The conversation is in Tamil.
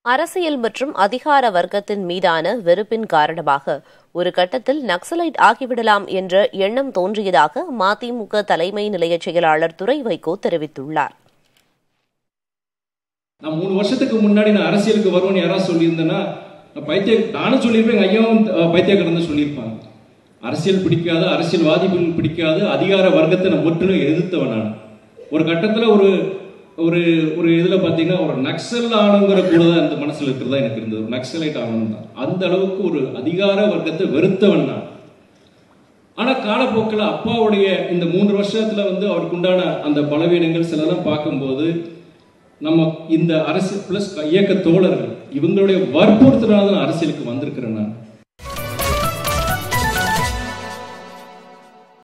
அரசியல் மற்றும் அதிகார வர்க்கத்தின் மீதான வெறுப்பின் காரணமாக ஒரு கட்டத்தில் நக்சலைட் ஆகிவிடலாம் என்ற எண்ணம் தோன்றியதாக மதிமுக தலைமை நிலைய செயலாளர் துரை வைகோ தெரிவித்துள்ளார் நான் மூணு வருஷத்துக்கு முன்னாடி நான் அரசியலுக்கு வருவேன்னு யாராவது சொல்லியிருந்தேன்னா நான் பைத்திய நானும் சொல்லியிருப்பேன் எங்கள் ஐயாவும் அஹ், பைத்தியக்காரன் சொல்லியிருப்பாங்க அரசியல் பிடிக்காது அரசியல்வாதிகள் பிடிக்காது அதிகார வர்க்கத்தை நான் முற்றிலும் எதிர்த்தவன் நான் ஒரு கட்டத்தில் ஒரு ஒரு ஒரு இதில் பார்த்தீங்கன்னா ஒரு நக்சல் ஆணுங்கிற கூட தான் அந்த மனசில் இருக்கிறதா எனக்கு இருந்தது ஒரு நக்சலைட் ஆகணும் தான் அந்த அளவுக்கு ஒரு அதிகார வர்க்கத்தை வெறுத்தவன் நான் ஆனால் காலப்போக்கில் அப்பாவுடைய இந்த மூன்று வருஷத்துல வந்து அவருக்கு உண்டான அந்த பலவீனங்கள் சிலதெல்லாம் பார்க்கும்போது நம்ம இந்த அரசு பிளஸ் இயக்க தோழர்கள் இவங்களுடைய வற்புறுத்தினால தான் அரசியலுக்கு வந்திருக்கிறேன் நான்